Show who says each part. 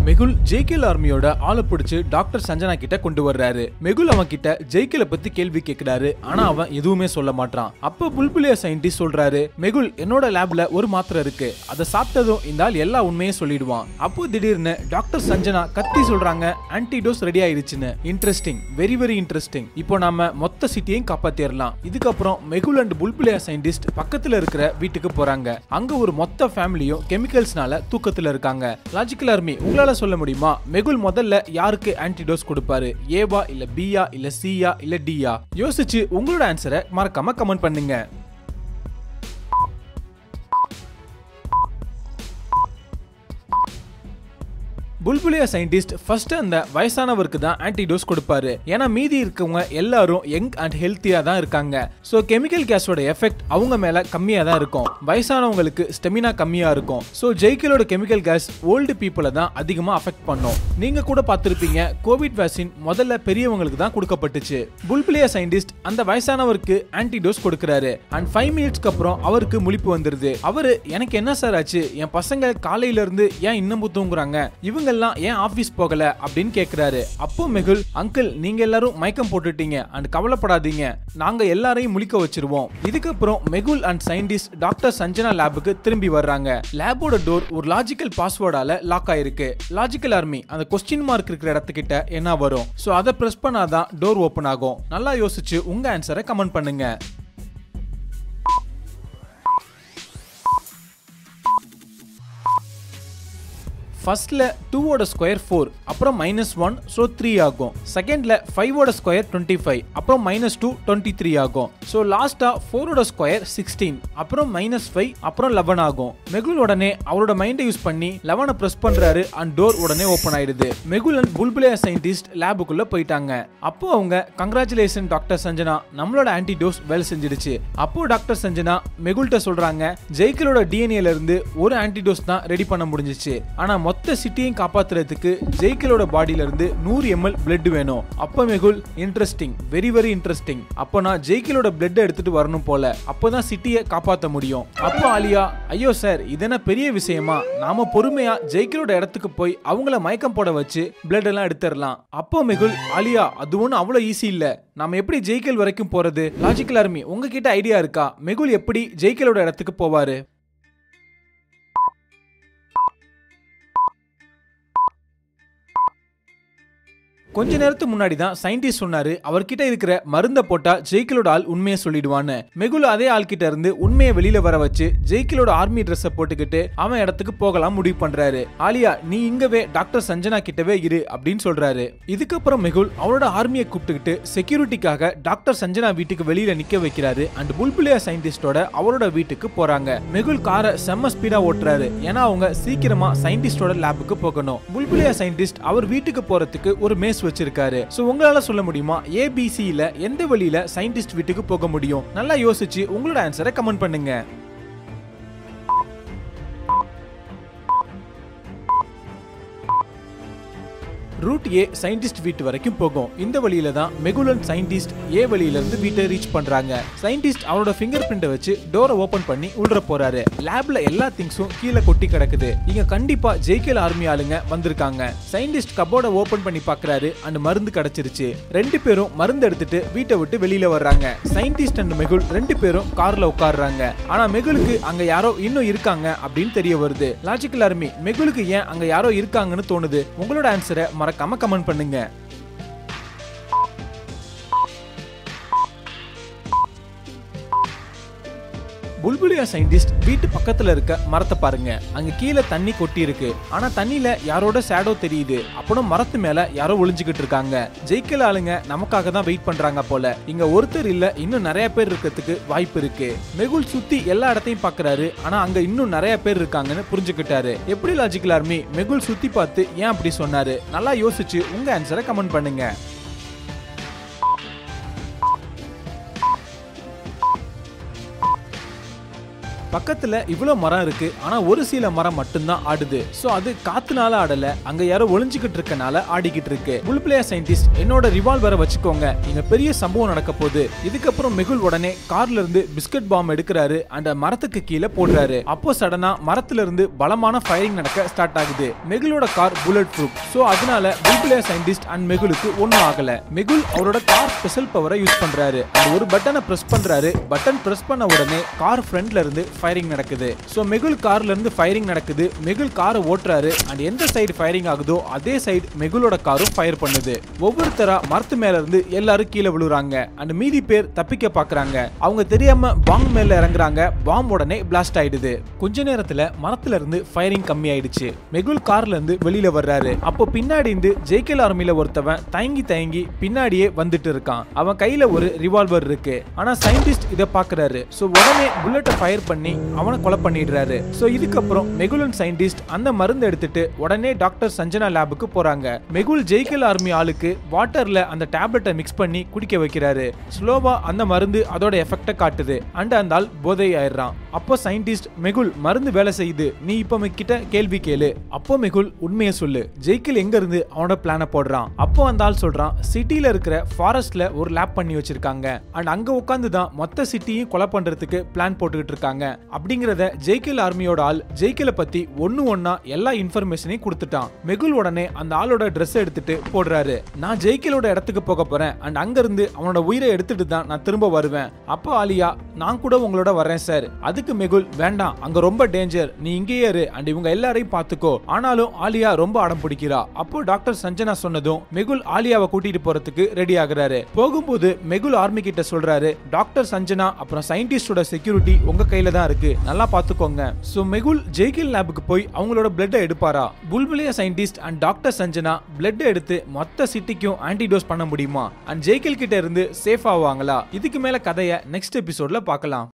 Speaker 1: மெகுல் ஜெய்கில் ஆர்மியோட ஆளை பிடிச்சு டாக்டர் சஞ்சனா கிட்ட கொண்டு வர்றாரு மெகுல் அவன் கிட்ட ஜெய்கில பத்தி கேள்வி கேக்குறாரு ஆனா அவன் எதுவுமே சொல்ல மாட்டான் அப்ப புல்புலியா சயின்டிஸ்ட் சொல்றாரு மெகுல் என்னோட லேப்ல ஒரு மாத்திரை இருக்கு அதை சாப்பிட்டதும் இந்த ஆள் எல்லா உண்மையும் சொல்லிடுவான் அப்போ திடீர்னு டாக்டர் சஞ்சனா கத்தி சொல்றாங்க ஆன்டிடோஸ் ரெடி ஆயிடுச்சுன்னு இன்ட்ரெஸ்டிங் வெரி வெரி இன்ட்ரெஸ்டிங் இப்போ நாம மொத்த சிட்டியையும் காப்பாத்திரலாம் இதுக்கப்புறம் மெகுல் அண்ட் புல்புலியா சயின்டிஸ்ட் பக்கத்துல இருக்கிற வீட்டுக்கு போறாங்க அங்க ஒரு மொத்த ஃபேமிலியும் கெமிக்கல்ஸ்னால தூக்கத்துல இருக்காங்க லாஜிக்கல் ஆர்மி உங்களால சொல்ல முடியுமா மெகுல் முதல்ல யாருக்கு ஆன்டிடோஸ் கொடுப்பாரு ஏவா இல்ல பியா இல்ல சியா இல்ல டியா யோசிச்சு உங்களோட ஆன்சரை மறக்காம கமெண்ட் பண்ணுங்க புல்புலியா சயின்டிஸ்ட் ஃபர்ஸ்ட் அந்த வயசானவருக்கு தான் ஆன்டிடோஸ் கொடுப்பாரு ஏன்னா மீதி இருக்கவங்க எல்லாரும் யங் அண்ட் ஹெல்த்தியா தான் இருக்காங்க ஸோ கெமிக்கல் கேஸோட எஃபெக்ட் அவங்க மேல கம்மியா தான் இருக்கும் வயசானவங்களுக்கு ஸ்டெமினா கம்மியா இருக்கும் ஸோ ஜெய்கிலோட கெமிக்கல் கேஸ் ஓல்டு பீப்புளை தான் அதிகமா அஃபெக்ட் பண்ணும் நீங்க கூட பார்த்திருப்பீங்க கோவிட் வேக்சின் முதல்ல பெரியவங்களுக்கு தான் கொடுக்கப்பட்டுச்சு புல்புலியா சயின்டிஸ்ட் அந்த வயசானவருக்கு ஆன்டிடோஸ் கொடுக்கறாரு அண்ட் ஃபைவ் மினிட்ஸ்க்கு அப்புறம் அவருக்கு முழிப்பு வந்துருது அவரு எனக்கு என்ன சார் ஆச்சு என் பசங்க காலையில இருந்து ஏன் இன்னமும் தூங்குறாங்க இவங்க எல்லாம் ஏன் ஆபீஸ் போகல அப்படின்னு கேக்குறாரு அப்போ மெகுல் அங்கிள் நீங்க எல்லாரும் மயக்கம் போட்டுட்டீங்க அண்ட் கவலைப்படாதீங்க நாங்க எல்லாரையும் முழிக்க வச்சிருவோம் இதுக்கப்புறம் Mehul and scientist doctor Sanjana லேபுக்கு திரும்பி வர்றாங்க லேபோட டோர் ஒரு லாஜிக்கல் பாஸ்வேர்டால லாக் ஆயிருக்கு லாஜிக்கல் ஆர்மி அந்த கொஸ்டின் மார்க் இருக்கிற இடத்துக்கிட்ட என்ன வரும் சோ அதை பிரஸ் பண்ணாதான் டோர் ஓபன் ஆகும் நல்லா யோசிச்சு உங்க ஆன்சரை கமெண்ட் பண்ணுங்க ஃபர்ஸ்ட்ல டூவோட ஸ்கொயர் ஃபோர் அப்புறம் மைனஸ் ஒன் ஸோ த்ரீ ஆகும் செகண்ட்ல ஃபைவோட ஸ்கொயர் டுவெண்ட்டி ஃபைவ் அப்புறம் மைனஸ் டூ டுவெண்ட்டி த்ரீ ஆகும் ஸோ லாஸ்டா ஃபோரோட ஸ்கொயர் சிக்ஸ்டீன் அப்புறம் மைனஸ் ஃபைவ் அப்புறம் லெவன் ஆகும் மெகுல் உடனே அவரோட மைண்டை யூஸ் பண்ணி லெவனை ப்ரெஸ் பண்றாரு அண்ட் டோர் உடனே ஓப்பன் ஆயிடுது மெகுல் அண்ட் புல்புலியா சயின்டிஸ்ட் லேபுக்குள்ள போயிட்டாங்க அப்போ அவங்க கங்க்ராச்சுலேஷன் டாக்டர் சஞ்சனா நம்மளோட ஆன்டிடோஸ் வேலை செஞ்சிடுச்சு அப்போ டாக்டர் சஞ்சனா மெகுல்கிட்ட சொல்றாங்க ஜெய்கிலோட டிஎன்ஏல இருந்து ஒரு ஆன்டிடோஸ் தான் ரெடி பண்ண முடிஞ்சிச்சு ஆனா மொத்த சிட்டியும் காப்பாத்துறதுக்கு ஜெய்கிலோட பாடியில இருந்து நூறு எம்எல் பிளட் வேணும் அப்ப Mehul interesting very very interesting அப்போ நான் ஜெய்கிலோட பிளட் எடுத்துட்டு வரணும் போல அப்போதான் சிட்டியை காப்பாத்த முடியும் அப்போ ஆலியா ஐயோ சார் இதென்ன பெரிய விஷயமா நாம பொறுமையா ஜெய்கிலோட இடத்துக்கு போய் அவங்கள மயக்கம் போட வச்சு பிளட் எல்லாம் எடுத்துடலாம் அப்போ மெகுல் ஆலியா அது ஒன்றும் அவ்வளோ ஈஸி இல்ல நாம எப்படி ஜெய்கில் வரைக்கும் போறது லாஜிக்கல் ஆர்மி உங்ககிட்ட ஐடியா இருக்கா மெகுல் எப்படி ஜெய்கிலோட இடத்துக்கு போவாரு கொஞ்ச நேரத்துக்கு முன்னாடி தான் சயின்டிஸ்ட் சொன்னாரு அவர்கிட்ட இருக்கிற மருந்த போட்டா ஜெய்கிலோட ஆள் உண்மையை சொல்லிடுவான்னு மெகுல் அதே ஆள் கிட்ட இருந்து உண்மையை வெளியில வர வச்சு ஜெய்கிலோட ஆர்மி ட்ரெஸ்ஸை போட்டுக்கிட்டு அவன் இடத்துக்கு போகலாம் முடிவு பண்றாரு ஆலியா நீ இங்கவே டாக்டர் சஞ்சனா கிட்டவே இரு அப்படின்னு சொல்றாரு இதுக்கப்புறம் மெகுல் அவரோட ஆர்மியை கூப்பிட்டுக்கிட்டு செக்யூரிட்டிக்காக டாக்டர் சஞ்சனா வீட்டுக்கு வெளியில நிக்க வைக்கிறாரு அண்ட் புல்புலியா சயின்டிஸ்டோட அவரோட வீட்டுக்கு போறாங்க மெகுல் காரை செம்ம ஸ்பீடா ஓட்டுறாரு ஏன்னா அவங்க சீக்கிரமா சயின்டிஸ்டோட லேபுக்கு போகணும் புல்புலியா சயின்டிஸ்ட் அவர் வீட்டுக்கு போறதுக்கு ஒரு மேஸ் வச்சிருக்காரு சோ உங்களால சொல்ல முடியுமா ஏபிசியில எந்த வழியில சயின்டிஸ்ட் வீட்டுக்கு போக முடியும் நல்லா யோசிச்சு உங்களோட ஆன்சரை கமெண்ட் பண்ணுங்க ரூட் ஏ சயின்டிஸ்ட் வீட்டு வரைக்கும் போகும் இந்த வழியில தான் மெகுலன் சயின்டிஸ்ட் ஏ வழியில இருந்து வீட்டை ரீச் பண்றாங்க சயின்டிஸ்ட் அவரோட ஃபிங்கர் பிரிண்ட்டை வச்சு டோரை ஓபன் பண்ணி உள்ள போறாரு லேப்ல எல்லா திங்ஸும் கீழே கொட்டி கிடக்குது இங்க கண்டிப்பா ஜெய்கேல் ஆர்மி ஆளுங்க வந்திருக்காங்க சயின்டிஸ்ட் கபோர்டை ஓபன் பண்ணி பாக்குறாரு அண்ட் மருந்து கிடைச்சிருச்சு ரெண்டு பேரும் மருந்து எடுத்துட்டு வீட்டை விட்டு வெளியில வர்றாங்க சயின்டிஸ்ட் அண்ட் மெகுல் ரெண்டு பேரும் கார்ல உட்கார்றாங்க ஆனா மெகுலுக்கு அங்க யாரோ இன்னும் இருக்காங்க அப்படின்னு தெரிய வருது லாஜிக்கல் ஆர்மி மெகுலுக்கு ஏன் அங்க யாரோ இருக்காங்கன்னு தோணுது உங்களோட ஆன்சரை மறக்காம கமெண்ட் பண்ணுங்க புல்புலியா சயின்டிஸ்ட் வீட்டு பக்கத்துல இருக்க மரத்தை பாருங்க அங்க கீழே தண்ணி கொட்டி இருக்கு ஆனா தண்ணியில யாரோட ஷேடோ தெரியுது அப்புறம் மரத்து மேல யாரோ ஒளிஞ்சுக்கிட்டு இருக்காங்க ஜெயிக்கல் ஆளுங்க நமக்காக தான் வெயிட் பண்றாங்க போல இங்க ஒருத்தர் இல்ல இன்னும் நிறைய பேர் இருக்கிறதுக்கு வாய்ப்பு இருக்கு மெகுல் சுத்தி எல்லா இடத்தையும் பாக்குறாரு ஆனா அங்க இன்னும் நிறைய பேர் இருக்காங்கன்னு புரிஞ்சுக்கிட்டாரு எப்படி லாஜிக்கல் ஆர்மி மெகுல் சுத்தி பார்த்து ஏன் அப்படி சொன்னாரு நல்லா யோசிச்சு உங்க ஆன்சரை கமெண்ட் பண்ணுங்க பக்கத்துல இவ்வளவு மரம் இருக்கு ஆனா ஒரு சில மரம் மட்டும்தான் ஆடுது சோ அது காத்துனால ஆடல அங்க யாரோ ஒளிஞ்சுக்கிட்டு இருக்கனால ஆடிக்கிட்டு இருக்கு புல்பிளேயர் சயின்டிஸ்ட் என்னோட ரிவால்வரை வச்சுக்கோங்க இங்க பெரிய சம்பவம் நடக்க போகுது இதுக்கப்புறம் மெகுல் உடனே கார்ல இருந்து பிஸ்கட் பாம் எடுக்கிறாரு அந்த மரத்துக்கு கீழே போடுறாரு அப்போ சடனா மரத்துல இருந்து பலமான ஃபயரிங் நடக்க ஸ்டார்ட் ஆகுது மெகுலோட கார் புல்லட் ப்ரூஃப் சோ அதனால புல்பிளேயர் சயின்டிஸ்ட் அண்ட் மெகுலுக்கு ஒண்ணும் ஆகல மெகுல் அவரோட கார் ஸ்பெஷல் பவரை யூஸ் பண்றாரு அந்த ஒரு பட்டனை பிரஸ் பண்றாரு பட்டன் பிரஸ் பண்ண உடனே கார் ஃப்ரண்ட்ல இருந்து ஃபயரிங் நடக்குது சோ மெகுல் கார்ல இருந்து ஃபயரிங் நடக்குது மெகுல் காரை ஓட்டுறாரு அண்ட் எந்த சைடு ஃபயரிங் ஆகுதோ அதே சைடு மெகுலோட காரும் ஃபயர் பண்ணுது ஒவ்வொருத்தரா மரத்து மேல இருந்து எல்லாரும் கீழே விழுறாங்க அண்ட் மீதி பேர் தப்பிக்க பாக்குறாங்க அவங்க தெரியாம பாம் மேல இறங்குறாங்க பாம் உடனே பிளாஸ்ட் ஆயிடுது கொஞ்ச நேரத்துல மரத்துல இருந்து ஃபயரிங் கம்மி ஆயிடுச்சு மெகுல் கார்ல இருந்து வெளியில வர்றாரு அப்போ பின்னாடி இருந்து ஜேகேல் ஆர்மில ஒருத்தவன் தயங்கி தயங்கி பின்னாடியே வந்துட்டு இருக்கான் அவன் கையில ஒரு ரிவால்வர் இருக்கு ஆனா சயின்டிஸ்ட் இத பாக்குறாரு சோ உடனே புல்லட்டை ஃபயர் பண்ணி அவனை கொலை பண்ணிடுறாரு சோ இதுக்கப்புறம் மெகுலன் சயின்டிஸ்ட் அந்த மருந்து எடுத்துட்டு உடனே டாக்டர் சஞ்சனா லேபுக்கு போறாங்க மெகுல் ஜெய்கல் ஆர்மி ஆளுக்கு வாட்டர்ல அந்த டேப்லெட்டை மிக்ஸ் பண்ணி குடிக்க வைக்கிறாரு ஸ்லோவா அந்த மருந்து அதோட எஃபெக்ட காட்டுது அண்ட் அந்த ஆள் போதை ஆயிடுறான் அப்போ சயின்டிஸ்ட் மெகுல் மருந்து வேலை செய்யுது நீ இப்ப கிட்ட கேள்வி கேளு அப்போ மெகுல் உண்மையை சொல்லு ஜெய்கில் எங்க இருந்து அவனோட பிளான போடுறான் அப்போ அந்த ஆள் சொல்றான் சிட்டில இருக்கிற ஃபாரஸ்ட்ல ஒரு லேப் பண்ணி வச்சிருக்காங்க அண்ட் அங்க உட்காந்து தான் மொத்த சிட்டியும் கொலை பண்றதுக்கு பிளான் போட்டுக்கிட்டு இருக்காங்க அப்படிங்கறத ஜெய்கில் ஆர்மியோட ஆள் ஜெய்கில பத்தி ஒன்னு ஒன்னா எல்லா இன்ஃபர்மேஷனையும் கொடுத்துட்டான் மெகுல் உடனே அந்த ஆளோட ட்ரெஸ் எடுத்துட்டு போடுறாரு நான் ஜெய்கிலோட இடத்துக்கு போக போறேன் அண்ட் அங்க இருந்து அவனோட உயிரை எடுத்துட்டு தான் நான் திரும்ப வருவேன் அப்போ ஆலியா நான் கூட உங்களோட வரேன் சார் அதுக்கு மெகுல் வேண்டாம் அங்க ரொம்ப டேஞ்சர் நீ இங்கேயே இரு அண்ட் இவங்க எல்லாரையும் பாத்துக்கோ ஆனாலும் ஆலியா ரொம்ப அடம் பிடிக்கிறா அப்போ டாக்டர் சஞ்சனா சொன்னதும் மெகுல் ஆலியாவை கூட்டிட்டு போறதுக்கு ரெடி ஆகுறாரு போகும்போது மெகுல் ஆர்மி கிட்ட சொல்றாரு டாக்டர் சஞ்சனா அப்புறம் சயின்டிஸ்டோட செக்யூரிட்டி உங்க கையில தான் இருக்கு நல்லா பாத்துக்கோங்க சோ மெகுல் ஜெய்கில் லேபுக்கு போய் அவங்களோட பிளட்டை எடுப்பாரா புல்புலியா scientist and doctor Sanjana blood எடுத்து மொத்த சிட்டிக்கும் ஆன்டிடோஸ் பண்ண முடியுமா அண்ட் ஜெய்கில் கிட்ட இருந்து சேஃப் ஆவாங்களா இதுக்கு மேல கதையை நெக்ஸ்ட் எபிசோட்ல பார்க்கலாம்